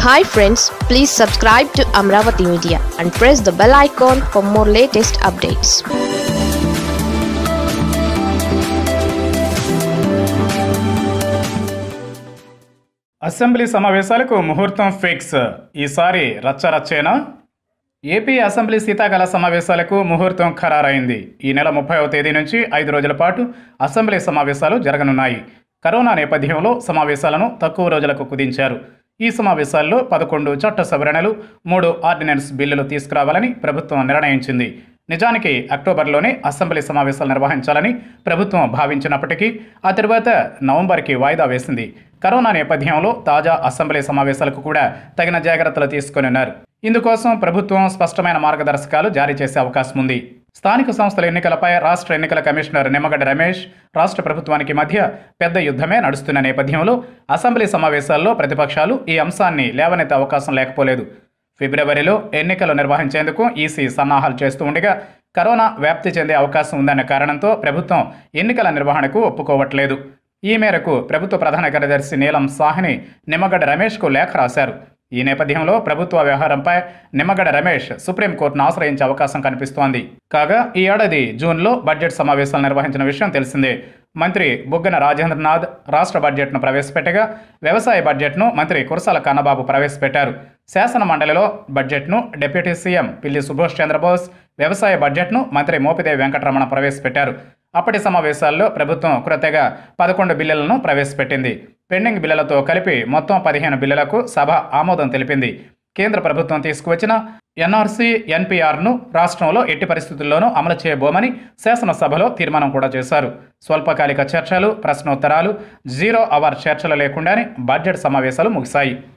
hi friends please subscribe to Amaravati media and press the bell icon for more latest updates assembly సమావేశాలకు ముహూర్తం fix ఈసారి రచ్చరచ్చేనా AP assembly శీతాకాల సమావేశాలకు ముహూర్తం ఖరారైంది ఈ నెల ముప్పైవ తేదీ నుంచి ఐదు రోజుల పాటు అసెంబ్లీ సమావేశాలు జరగనున్నాయి కరోనా నేపథ్యంలో సమావేశాలను తక్కువ రోజులకు కుదించారు ఈ సమావేశాల్లో పదకొండు చట్ట సవరణలు మూడు ఆర్డినెన్స్ బిల్లులు తీసుకురావాలని ప్రభుత్వం నిర్ణయించింది నిజానికి అక్టోబర్లోనే అసెంబ్లీ సమావేశాలు నిర్వహించాలని ప్రభుత్వం భావించినప్పటికీ ఆ తర్వాత నవంబర్కి వాయిదా వేసింది కరోనా నేపథ్యంలో తాజా అసెంబ్లీ సమావేశాలకు కూడా తగిన జాగ్రత్తలు తీసుకొని ఉన్నారు ఇందుకోసం ప్రభుత్వం స్పష్టమైన మార్గదర్శకాలు జారీ చేసే అవకాశం ఉంది స్థానిక సంస్థల ఎన్నికలపై రాష్ట్ర ఎన్నికల కమిషనర్ నిమ్మగడ్డ రమేష్ రాష్ట్ర ప్రభుత్వానికి మధ్య పెద్ద యుద్ధమే నడుస్తున్న నేపథ్యంలో అసెంబ్లీ సమావేశాల్లో ప్రతిపక్షాలు ఈ అంశాన్ని లేవనెత్తే అవకాశం లేకపోలేదు ఫిబ్రవరిలో ఎన్నికలు నిర్వహించేందుకు ఈసీ సన్నాహాలు చేస్తూ ఉండగా కరోనా వ్యాప్తి చెందే అవకాశం ఉందన్న కారణంతో ప్రభుత్వం ఎన్నికల నిర్వహణకు ఒప్పుకోవట్లేదు ఈ మేరకు ప్రభుత్వ ప్రధాన కార్యదర్శి నీలం సాహ్ని నిమ్మగడ్డ రమేష్కు లేఖ రాశారు ఈ నేపథ్యంలో ప్రభుత్వ వ్యవహారంపై నిమ్మగడ్డ రమేష్ సుప్రీంకోర్టును ఆశ్రయించే అవకాశం కనిపిస్తోంది కాగా ఈ ఏడాది జూన్లో బడ్జెట్ సమావేశాలు నిర్వహించిన విషయం తెలిసిందే మంత్రి బుగ్గన రాజేంద్రనాథ్ రాష్ట్ర బడ్జెట్ను ప్రవేశపెట్టగా వ్యవసాయ బడ్జెట్ను మంత్రి కురసాల కన్నబాబు ప్రవేశపెట్టారు శాసన మండలిలో బడ్జెట్ను డిప్యూటీ సీఎం పిల్లి సుభాష్ చంద్రబోస్ వ్యవసాయ బడ్జెట్ను మంత్రి మోపిదేవి వెంకటరమణ ప్రవేశపెట్టారు అప్పటి సమావేశాల్లో ప్రభుత్వం కృతగా పదకొండు బిల్లులను ప్రవేశపెట్టింది పెండింగ్ బిల్లులతో కలిపి మొత్తం పదిహేను బిల్లులకు సభ ఆమోదం తెలిపింది కేంద్ర ప్రభుత్వం తీసుకువచ్చిన ఎన్ఆర్సీ ఎన్పిఆర్ను రాష్ట్రంలో ఎట్టి పరిస్థితుల్లోనూ అమలు చేయబోమని శాసనసభలో తీర్మానం కూడా చేశారు స్వల్పకాలిక చర్చలు ప్రశ్నోత్తరాలు జీరో అవర్ చర్చలు లేకుండానే బడ్జెట్ సమావేశాలు ముగిశాయి